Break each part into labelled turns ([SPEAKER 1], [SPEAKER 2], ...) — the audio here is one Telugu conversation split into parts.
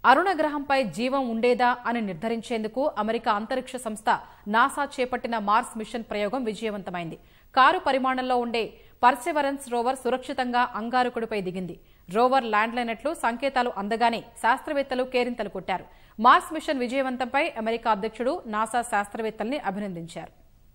[SPEAKER 1] అరుణ గ్రహంపై జీవం ఉండేదా అని నిర్ధారించేందుకు అమెరికా అంతరిక్ష సంస్థ నాసా చేపట్టిన మార్స్ మిషన్ ప్రయోగం విజయవంతమైంది కారు పరిమాణంలో ఉండే పర్సెవరెన్స్ రోవర్ సురక్షితంగా అంగారకుడిపై దిగింది రోవర్ ల్యాండ్లైనట్లు సంకేతాలు అందగానే శాస్త్రవేత్తలు కేరింతలు కొట్టారు మార్స్ మిషన్ విజయవంతంపై అమెరికా అధ్యక్షుడు నాసా శాస్త్రవేత్తల్ని అభినందించారు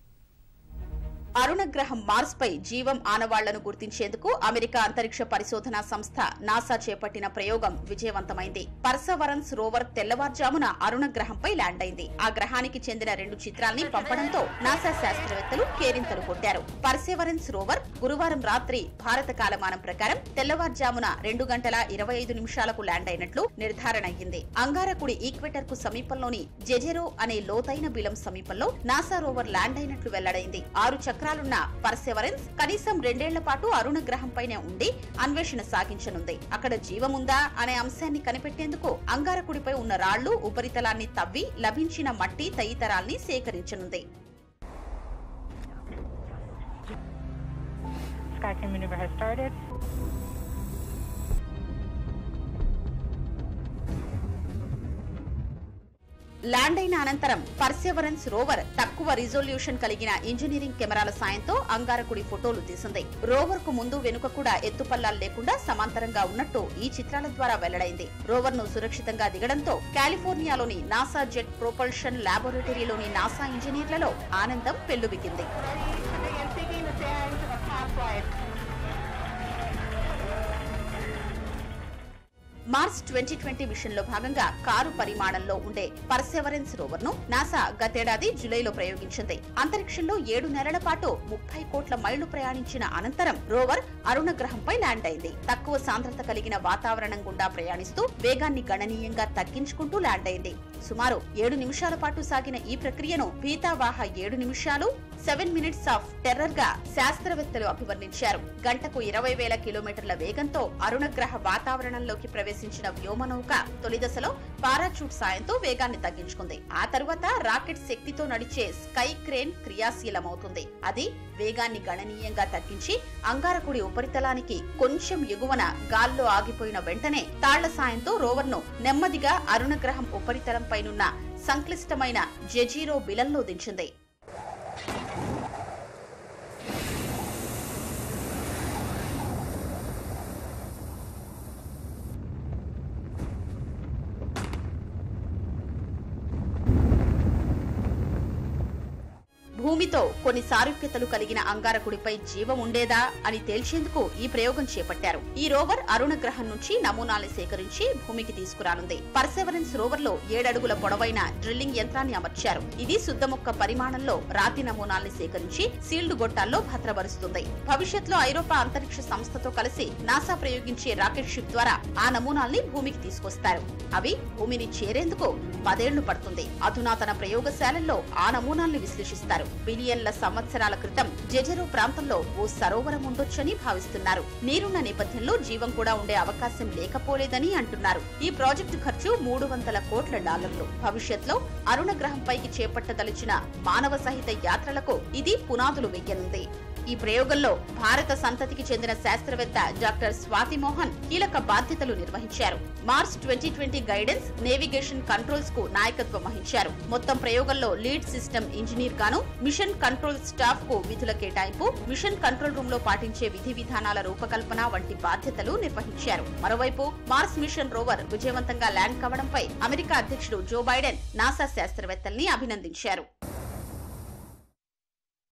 [SPEAKER 2] అరుణ గ్రహం మార్స్ పై జీవం ఆనవాళ్లను గుర్తించేందుకు అమెరికా అంతరిక్ష పరిశోధనా సంస్థ నాసా చేపట్టిన ప్రయోగం విజయవంతమైంది పర్సవరన్స్ రోవర్ తెల్లవారుజామున అరుణ గ్రహంపై ల్యాండ్ అయింది ఆ గ్రహానికి చెందిన రెండు చిత్రాల్ని పంపడంతో నాసా శాస్త్రవేత్తలు కేరింతలు కొట్టారు పర్సెవరెన్స్ రోవర్ గురువారం రాత్రి భారత కాలమానం ప్రకారం తెల్లవారుజామున రెండు గంటల ఇరవై ఐదు నిమిషాలకు ల్యాండ్ అయినట్లు నిర్ధారణ అయ్యింది అంగారకుడి ఈక్వెటర్ కు సమీపంలోని జెజెరో అనే లోతైన బిలం సమీపంలో నాసా రోవర్ ల్యాండ్ అయినట్లు వెల్లడైంది ఆరు చక్రాలున్న పర్సెవరెన్స్ కనీసం రెండేళ్ల పాటు అరుణ గ్రహంపైనే ఉండి అన్వేషణ సాగించనుంది అక్కడ జీవముందా అనే అంశాన్ని కనిపెట్టేందుకు అంగారకుడిపై ఉన్న రాళ్లు ఉపరితలాన్ని తవ్వి లభించిన మట్టి తదితరాల్ని సేకరించనుంది
[SPEAKER 3] Skycam maneuver has started.
[SPEAKER 2] Land అయిన అనంతరం పర్సెవరెన్స్ రోవర్ తక్కువ రిజల్యూషన్ కలిగిన ఇంజనీరింగ్ కెమెరాల సాయంతో అంగారకుడి ఫోటోలు తీసింది రోవర్ కు ముందు వెనుక కూడా ఎత్తుపల్లాలు లేకుండా సమాంతరంగా ఉన్నట్టు ఈ చిత్రాల ద్వారా వెల్లడైంది రోవర్ ను సురక్షితంగా దిగడంతో కాలిఫోర్నియాలోని నాసా జెట్ ప్రొపల్షన్ లాబొరేటరీలోని నాసా ఇంజనీర్లలో ఆనందం పెల్లుబికింది మార్స్ ట్వంటీ ట్వంటీ మిషన్ లో భాగంగా కారు పరిమాణంలో ఉండే పర్సెవరెన్స్ రోవర్ ను నాసా గతేడాది జులైలో ప్రయోగించింది అంతరిక్షంలో ఏడు నెలల పాటు ముప్పై కోట్ల మైళ్లు ప్రయాణించిన అనంతరం రోవర్ అరుణ గ్రహంపై ల్యాండ్ అయింది తక్కువ సాంద్రత కలిగిన వాతావరణం గుండా ప్రయాణిస్తూ వేగాన్ని గణనీయంగా తగ్గించుకుంటూ ల్యాండ్ అయింది సుమారు ఏడు నిమిషాల పాటు సాగిన ఈ ప్రక్రియను భీతావాహ ఏడు నిమిషాలు సెవెన్ మినిట్స్ ఆఫ్ టెర్రర్ గా శాస్త్రవేత్తలు అభివర్ణించారు గంటకు ఇరవై వేల కిలోమీటర్ల వేగంతో అరుణగ్రహ వాతావరణంలోకి ప్రవేశించిన వ్యోమనౌక తొలి దశలో పారాచూట్ సాయంతో వేగాన్ని తగ్గించుకుంది ఆ తరువాత రాకెట్ శక్తితో నడిచే స్కై క్రేన్ క్రియాశీలమవుతుంది అది వేగాన్ని గణనీయంగా తగ్గించి అంగారకుడి ఉపరితలానికి కొంచెం ఎగువన గాల్లో ఆగిపోయిన వెంటనే తాళ్ల సాయంతో రోవర్ ను నెమ్మదిగా అరుణగ్రహం ఉపరితలంపైనున్న సంక్లిష్టమైన జెజీరో బిలంలో దించింది భూమితో కొన్ని సారూప్యతలు కలిగిన అంగారకుడిపై జీవం ఉండేదా అని తేల్చేందుకు ఈ ప్రయోగం చేపట్టారు ఈ రోవర్ అరుణ గ్రహం నుంచి నమూనాల్ని సేకరించి భూమికి తీసుకురానుంది పర్సెవరెన్స్ రోవర్ లో ఏడడుగుల పొడవైన డ్రిల్లింగ్ యంత్రాన్ని అమర్చారు ఇది శుద్ధమొక్క పరిమాణంలో రాతి నమూనాల్ని సేకరించి సీల్డ్ గొట్టాల్లో భద్రపరుస్తుంది భవిష్యత్తులో ఐరోపా అంతరిక్ష సంస్థతో కలిసి నాసా ప్రయోగించే రాకెట్ షిప్ ద్వారా ఆ నమూనాల్ని భూమికి తీసుకొస్తారు అవి భూమిని చేరేందుకు పదేళ్లు పడుతుంది అధునాతన ప్రయోగశాలల్లో ఆ నమూనాల్ని విశ్లేషిస్తారు బిలియన్ల సంవత్సరాల క్రితం జెజెరో ప్రాంతంలో ఓ సరోవరం ఉండొచ్చని భావిస్తున్నారు నీరున్న నేపథ్యంలో జీవం కూడా ఉండే అవకాశం లేకపోలేదని అంటున్నారు ఈ ప్రాజెక్టు ఖర్చు మూడు వందల కోట్ల డాలర్లు భవిష్యత్తులో అరుణ గ్రహంపైకి చేపట్టదలిచిన మానవ సహిత యాత్రలకు ఇది పునాదులు వెయ్యనుంది ఈ ప్రయోగంలో భారత సంతతికి చెందిన శాస్త్రవేత్త డాక్టర్ స్వాతి మోహన్ కీలక బాధ్యతలు నిర్వహించారు Mars twenty twenty guidance navigation controls కు నాయకత్వం వహించారు మొత్తం ప్రయోగంలో లీడ్ సిస్టమ్ ఇంజనీర్ గాను మిషన్ కంట్రోల్ స్టాఫ్ కు విధుల కేటాయింపు మిషన్ కంట్రోల్ రూమ్ లో పాటించే విధి విధానాల రూపకల్పన వంటి బాధ్యతలు నిర్వహించారు మరోవైపు మార్స్ మిషన్ రోవర్ విజయవంతంగా ల్యాండ్ కావడంపై అమెరికా అధ్యక్షుడు జో బైడెన్ నాసా శాస్త్రవేత్తల్ని అభినందించారు